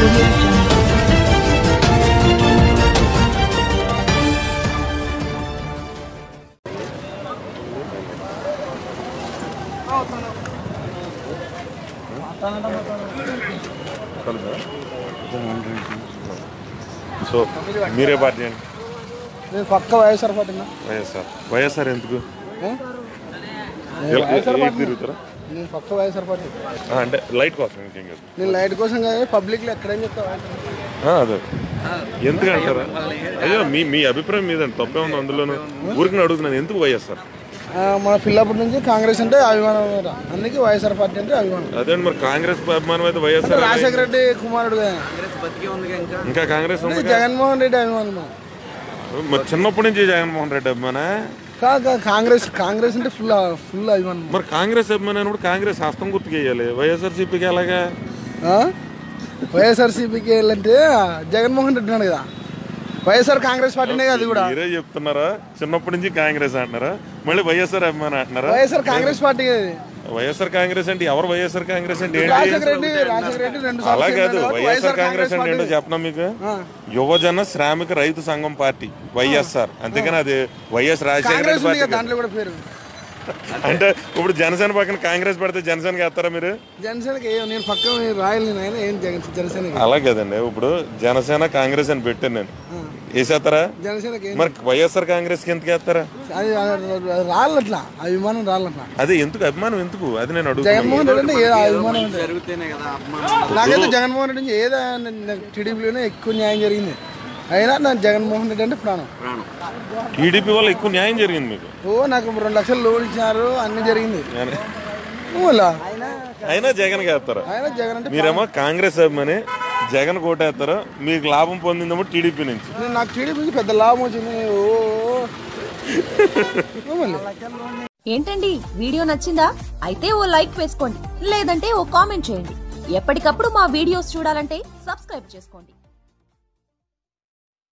audio jungle. So మీరే party అండి నేను పక్క వైఎస్ఆర్ పార్టీనా వైఎస్ఆర్ వైఎస్ఆర్ ఎందుకు ఏ? ఏ- ఏ- ఏ తిరుగుతారా నేను పక్క వైఎస్ఆర్ పార్టీ ఆ, అంటే లైట్ కోసం ఇంకేం కాదు నేను లైట్ కోసం కానీ పబ్లిక్లో ఎక్కడేం చెప్తావా ఆ, అదే ఎందుకు అంటారా అయ్యో మీ మీ అభిప్రాయం మీదండి తప్పే ఉంది అందులోను ఊరికి అడుగుతున్నాను ఎందుకు వైఎస్ఆర్ ఆ, మన పిల్లప్పటి నుంచి కాంగ్రెస్ అంటే అభిమానం అన్నమాట. అందుకే వైఎస్ఆర్ పార్టీ అంటే అభిమానం అదే అండి మరి కాంగ్రెస్ అభిమానం అయితే వైఎస్ఆర్ రాజశేఖర రెడ్డి కుమారుడు కదా. ఇంకా కాంగ్రెస్ ఉంది కదా? జగన్మోహన్ రెడ్డి అభిమానం మా. మరి చిన్నప్పటి నుంచి జగన్మోహన్ రెడ్డి అభిమాన కా- కా- కాంగ్రెస్ కాంగ్రెస్ అంటే ఫుల్ ఫుల్ అభిమానం మరి కాంగ్రెస్ అభిమానం అయినప్పుడు కాంగ్రెస్ హస్తం గుర్తుకేయాలి వైఎస్ఆర్సీపీకి ఎలాగా ఆ? వైఎస్ఆర్సీపీకి వెళ్ళంటే జగన్మోహన్ రెడ్డి ఉన్నాడు కదా వైఎస్ఆర్ కాంగ్రెస్ పార్టీనే కదా అది కూడా మీరే చెప్తున్నారా చిన్నప్పటి నుంచి కాంగ్రెస్ అంటున్నారా మళ్ళీ వైఎస్ఆర్ అభిమానం అంటున్నారా వైఎస్ఆర్ కాంగ్రెస్ పార్టీ కదా ఇది. వైఎస్ఆర్ కాంగ్రెస్ అంటే ఎవరు వైఎస్ఆర్ కాంగ్రెస్ అంటే ఏంటి రాజశేఖర రెడ్డి రాజశేఖర రెడ్డి రెండు అలా సార్లు కాదు చెప్పాడు కాబట్టి వైఎస్ఆర్ కాంగ్రెస్ అంటే ఏంటో పార్టీ. చెప్పనా మీకు ఆ. యువజన శ్రామిక రైతు సంఘం పార్టీ వైఎస్ఆర్ అంతేగాని అది వైఎస్ రాజశేఖర కాంగ్రెస్ రెడ్డి ఉంది పార్టీ కదా కాదు. దాంట్లో కూడా పేరు అంటే ఇప్పుడు జనసేన పక్కన కాంగ్రెస్ పెడితే జనసేనకి వేస్తారా మీరు జనసేనకి ఏం నేను పక్కన నేను రాయలు నేను అయినా ఏం జగన్ జనసేనకి అలా కదండి ఇప్పుడు జనసేన కాంగ్రెస్ అని పెట్టాను నేను వేసేస్తారా జనసేనకి ఏం మరి వైఎస్ఆర్ కాంగ్రెస్ కి ఎందుకు వేస్తారా అది రాళ్ళట్లా అభిమానం రాళ్ళట్లా అదే ఎందుకు అభిమానం ఎందుకు అది నేను అడుగుతున్నాను జగన్మోహన్ రెడ్డి అంటే ఏ అభిమానం అంటే నాకైతే జగన్మోహన్ రెడ్డి నుంచి ఏదో టీడీపీలోనే ఎక్కువ న్యాయం జరిగింది అయినా నాకు జగన్మోహన్ రెడ్డి అంటే ప్రాణం టీడీపీ వల్ల ఎక్కువ న్యాయం జరిగింది మీకు ఓ నాకు రెండు లక్షలు లోన్ ఇచ్చినారు అన్ని జరిగింది నేను- మళ్ళా అయినా జగన్ వేస్తారా ఆయన జగన్ అంటే మీరేమో కాంగ్రెస్ అభిమాని జగన్ కోటేస్తారు మీకు లాభం పొందిందేమో టీడీపీ నుంచి నేను నాకు టీడీపీ నుంచి పెద్ద లాభం వచ్చింది ఓ ఓ మళ్ళీ ఏంటండి వీడియో నచ్చిందా అయితే ఓ లైక్ వేసుకోండి లేదంటే ఓ కామెంట్ చేయండి ఎప్పటికప్పుడు మా వీడియోస్ చూడాలంటే సబ్స్క్రైబ్ చేసుకోండి